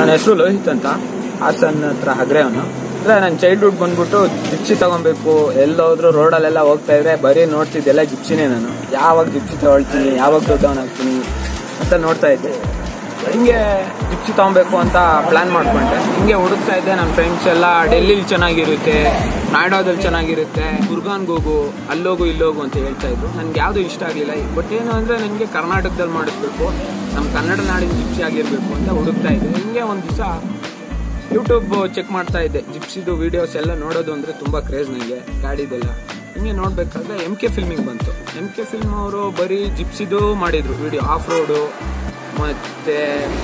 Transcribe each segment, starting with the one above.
ನನ್ನ ಹೆಸರು ಲೋಹಿತ್ ಅಂತ ಹಾಸನ್ ಹತ್ರ ಹಗ್ರೆ ಅವನು ಅಂದ್ರೆ ನನ್ನ ಚೈಲ್ಡ್ಹುಡ್ ಬಂದ್ಬಿಟ್ಟು ಜಿಪ್ಸಿ ತಗೊಬೇಕು ಎಲ್ಲೋದ್ರು ರೋಡಲ್ಲೆಲ್ಲ ಹೋಗ್ತಾ ಇದ್ರೆ ಬರೀ ನೋಡ್ತಿದ್ದೆಲ್ಲ ಜಿಪ್ಸಿನೇ ನಾನು ಯಾವಾಗ ಜಿಪ್ಸಿ ತಗೊಳ್ತೀನಿ ಯಾವಾಗ ದೊಡ್ಡವನಾಗ್ತೀನಿ ಅಂತ ನೋಡ್ತಾ ಇದ್ದೆ ಹಿಂಗೆ ಜಿಪ್ಸಿ ತಗೊಬೇಕು ಅಂತ ಪ್ಲಾನ್ ಮಾಡ್ಕೊಂಡೆ ಹಿಂಗೆ ಹುಡುಕ್ತಾ ಇದ್ದೆ ನನ್ನ ಫ್ರೆಂಡ್ಸ್ ಎಲ್ಲ ಡೆಲ್ಲಿಲಿ ಚೆನ್ನಾಗಿರುತ್ತೆ ನಾಯ್ಡಾದಲ್ಲಿ ಚೆನ್ನಾಗಿರುತ್ತೆ ಗುರ್ಗಾನ್ಗೆ ಹೋಗು ಅಲ್ಲೋಗು ಇಲ್ಲೋಗು ಅಂತ ಹೇಳ್ತಾ ಇದ್ರು ನನ್ಗೆ ಯಾವುದು ಇಷ್ಟ ಆಗಲಿಲ್ಲ ಬಟ್ ಏನು ಅಂದರೆ ನನಗೆ ಕರ್ನಾಟಕದಲ್ಲಿ ಮಾಡಿಸ್ಬೇಕು ನಮ್ಮ ಕನ್ನಡ ನಾಡಿನ ಜಿಪ್ಸಿ ಆಗಿರಬೇಕು ಅಂತ ಹುಡುಕ್ತಾ ಇದ್ದೆ ಹಿಂಗೆ ಒಂದು ದಿವಸ ಯೂಟ್ಯೂಬ್ ಚೆಕ್ ಮಾಡ್ತಾ ಇದ್ದೆ ಜಿಪ್ಸಿದು ವಿಡಿಯೋಸ್ ಎಲ್ಲ ನೋಡೋದು ಅಂದರೆ ತುಂಬ ಕ್ರೇಜ್ ನನಗೆ ಗಾಡಿದೆಲ್ಲ ಹಿಂಗೆ ನೋಡ್ಬೇಕಾದ್ರೆ ಎಮ್ ಕೆ ಫಿಲ್ಮಿಂಗ್ ಬಂತು ಎಮ್ ಕೆ ಫಿಲ್ಮ್ ಅವರು ಬರೀ ಜಿಪ್ಸಿದು ಮಾಡಿದ್ರು ವಿಡಿಯೋ ಆಫ್ ರೋಡು ಮತ್ತೆ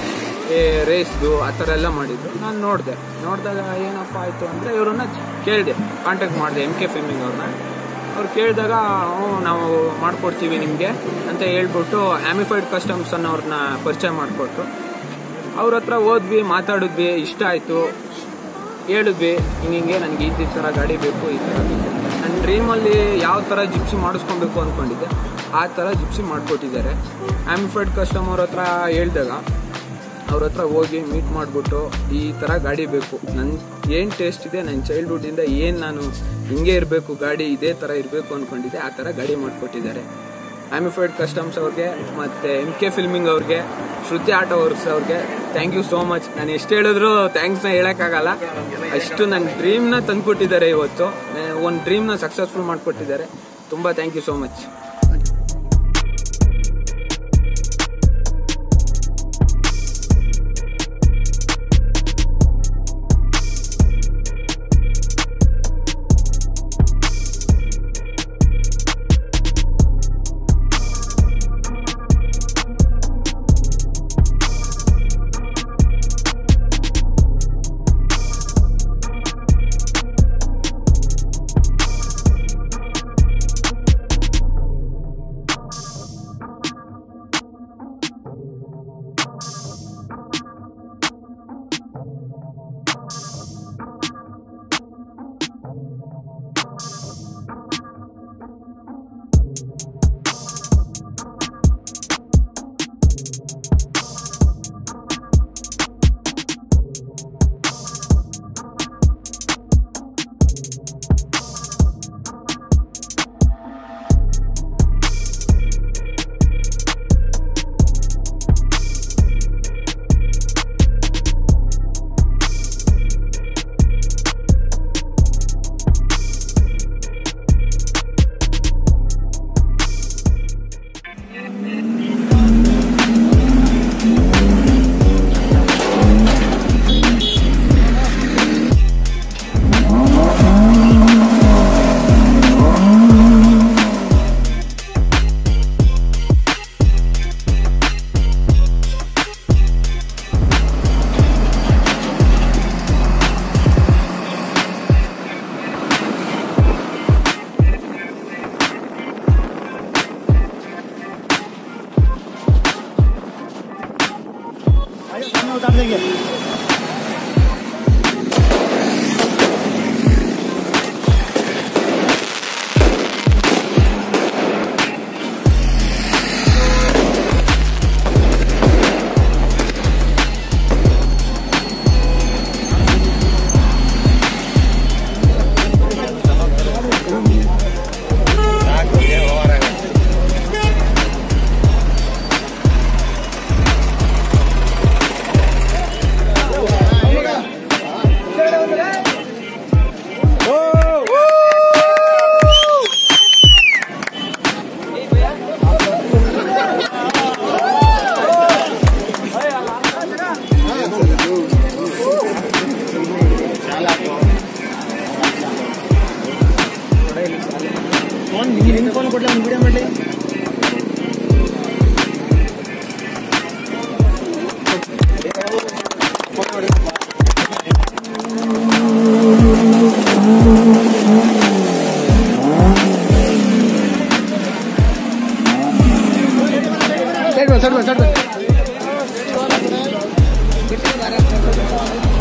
ರೇಸ್ದು ಆ ಥರ ಎಲ್ಲ ಮಾಡಿದ್ರು ನಾನು ನೋಡಿದೆ ನೋಡಿದಾಗ ಏನಪ್ಪ ಆಯಿತು ಅಂದರೆ ಇವ್ರನ್ನ ಕೇಳಿದೆ ಕಾಂಟ್ಯಾಕ್ಟ್ ಮಾಡಿದೆ ಎಮ್ ಕೆ ಫಿಲ್ಮಿಂಗ್ ಅವ್ರನ್ನ ಅವ್ರು ಕೇಳಿದಾಗ ಹ್ಞೂ ನಾವು ಮಾಡ್ಕೊಡ್ತೀವಿ ನಿಮಗೆ ಅಂತ ಹೇಳ್ಬಿಟ್ಟು ಆಮಿಫೈಡ್ ಕಸ್ಟಮ್ಸ್ ಅನ್ನೋರ್ನ ಪರಿಚಯ ಮಾಡಿಕೊಟ್ರು ಅವ್ರ ಹತ್ರ ಹೋದ್ವಿ ಮಾತಾಡಿದ್ವಿ ಇಷ್ಟ ಆಯಿತು ಹೇಳಿದ್ವಿ ಹಿಂಗೆ ಹಿಂಗೆ ನನಗೆ ಈ ಥರ ಗಾಡಿ ಬೇಕು ಈ ಥರ ಬೇಕು ನನ್ನ ಡ್ರೀಮಲ್ಲಿ ಯಾವ ಥರ ಜಿಪ್ಸಿ ಮಾಡಿಸ್ಕೊಬೇಕು ಅಂದ್ಕೊಂಡಿದ್ದೆ ಆ ಥರ ಜಿಪ್ಸಿ ಮಾಡಿಕೊಟ್ಟಿದ್ದಾರೆ ಆಮಿಫೈಡ್ ಕಸ್ಟಮರ್ ಹತ್ರ ಹೇಳಿದಾಗ ಅವ್ರ ಹತ್ರ ಹೋಗಿ ಮೀಟ್ ಮಾಡಿಬಿಟ್ಟು ಈ ಥರ ಗಾಡಿ ಬೇಕು ನನ್ನ ಏನು ಟೇಸ್ಟ್ ಇದೆ ನನ್ನ ಚೈಲ್ಡ್ಹುಡ್ಡಿಂದ ಏನು ನಾನು ಹಿಂಗೆ ಇರಬೇಕು ಗಾಡಿ ಇದೇ ಥರ ಇರಬೇಕು ಅಂದ್ಕೊಂಡಿದ್ದೆ ಆ ಥರ ಗಾಡಿ ಮಾಡಿಕೊಟ್ಟಿದ್ದಾರೆ ಆಮಿಫೈಡ್ ಕಸ್ಟಮ್ಸ್ ಅವ್ರಿಗೆ ಮತ್ತು ಎಮ್ ಕೆ ಫಿಲ್ಮಿಂಗ್ ಅವ್ರಿಗೆ ಶ್ರುತಿ ಆಟೋ ವರ್ಕ್ಸ್ ಅವ್ರಿಗೆ ಥ್ಯಾಂಕ್ ಯು ಸೋ ಮಚ್ ನಾನು ಎಷ್ಟು ಹೇಳಿದ್ರು ಥ್ಯಾಂಕ್ಸ್ನ ಹೇಳೋಕ್ಕಾಗಲ್ಲ ಅಷ್ಟು ನನ್ನ ಡ್ರೀಮ್ನ ತಂದುಕೊಟ್ಟಿದ್ದಾರೆ ಇವತ್ತು ಒಂದು ಡ್ರೀಮ್ನ ಸಕ್ಸಸ್ಫುಲ್ ಮಾಡಿಕೊಟ್ಟಿದ್ದಾರೆ ತುಂಬ thank you so much side ಬಾ ಸೈಡ್ ಬಾ ಸೈಡ್ ಬಾ